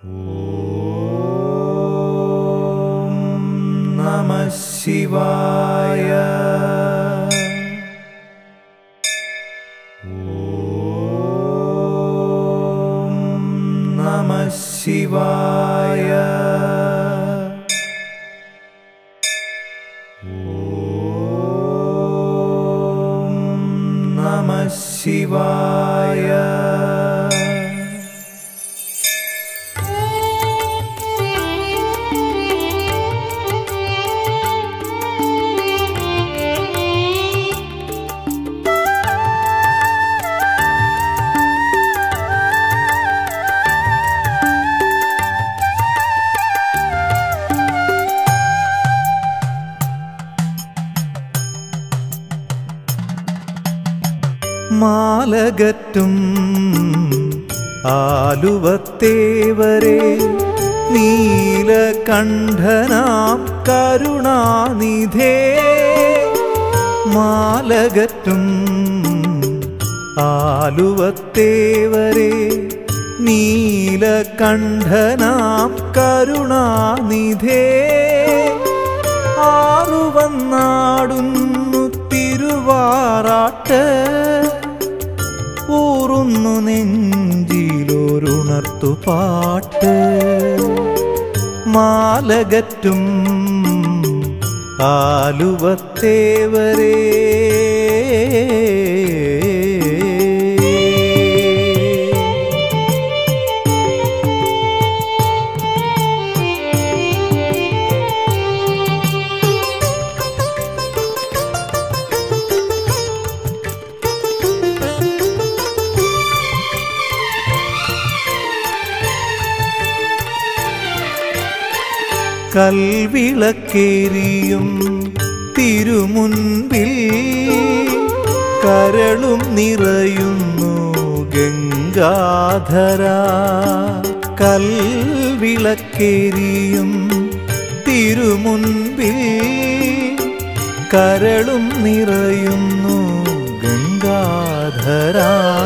ഓം നമ ശിവായ ഓം നമ ശിവായ ഓം നമ ശിവായ മാലകറ്റും ആലുവത്തേവരെ നീലകണ്ഠനാം കരുണാനിധേ മാലകറ്റും ആലുവത്തേവരെ നീലകണ്ഠനാം കരുണാനിധേ ആറുവന്നാടുന്നു തിരുവാറാട്ട് ഊറുന്നു നെഞ്ചിലൊരുണർത്തു പാട്ട് മാലകറ്റും ആലുവത്തേവരേ കൽവിളക്കേരിയും തിരുമുൻപിൽ കരളും നിറയുന്നു ഗംഗാധര കൽവിളക്കേരിയും തിരുമുൻപിൽ കരളും നിറയുന്നു ഗംഗാധര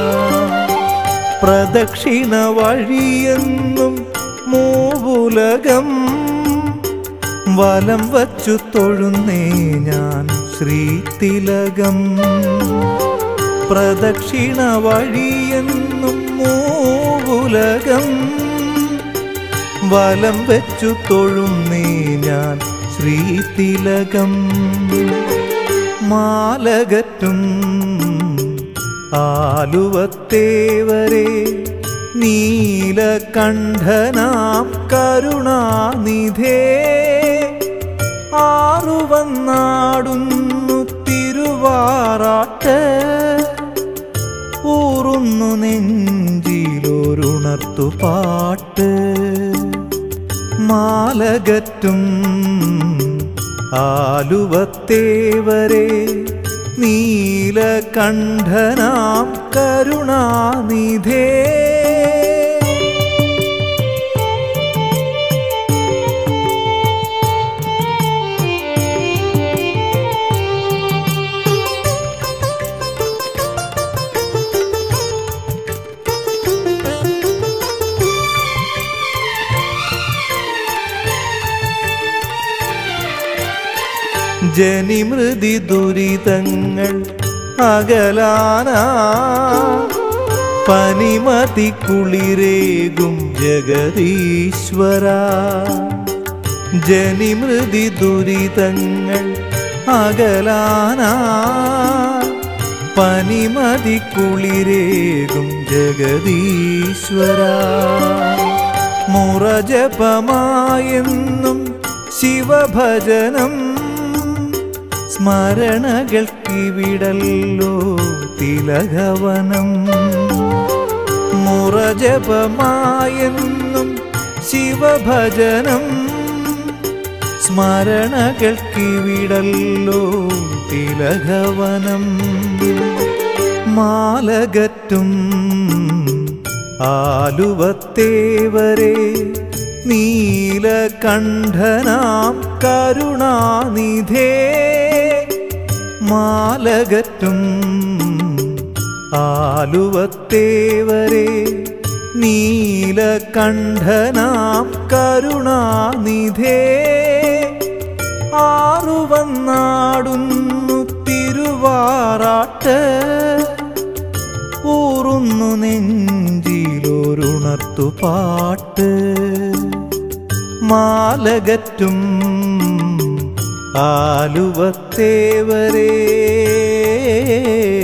പ്രദക്ഷിണ വഴിയെന്നും മൂവുലകം വലം വച്ചു തൊഴുന്നേ ഞാൻ ശ്രീതിലകം പ്രദക്ഷിണ വഴിയെന്നും മൂവുലകം വലം വെച്ചു തൊഴുന്നേ ഞാൻ ശ്രീതിലകം മാലകറ്റും ആലുവത്തേവരെ നീലകണ്ഠനാം കരുണാനിധേ ആറുവന്നാടുന്നു തിരുവാറാട്ട് ഊറുന്നു നെഞ്ചിലൊരുണർത്തു പാട്ട് മാലകറ്റും ആലുവത്തേവരെ നീലകണ്ഠനാം കരുണാനിധേ ജനിമൃതി ദുരിതങ്ങൾ അകലാനാ പനിമതി കുളിരേകും ജഗദീശ്വര ജനിമൃതി ദുരിതങ്ങൾ അകലാനാ പനിമതി കുളിരേകും ജഗദീശ്വര മുറജപമായെന്നും ശിവഭജനം സ്മരണകൾക്കിവിടല്ലോ തിലകവനം മുറജപമായെന്നും ശിവഭജനം സ്മരണകൾക്കിവിടല്ലോ തിലകവനം മാലകറ്റും ആലുവത്തേവരെ നീലകണ്ഠനാം കരുണാനിധേ മാലകറ്റും ആലുവത്തേവരെ നീലകണ്ഠനാം കരുണാനിധേ ആറുവന്നാടുന്നു തിരുവാറാട്ട് ഊറുന്നു നെഞ്ചിലൊരുണർത്തു പാട്ട് മാലകറ്റും ആലുവത്തേവരേ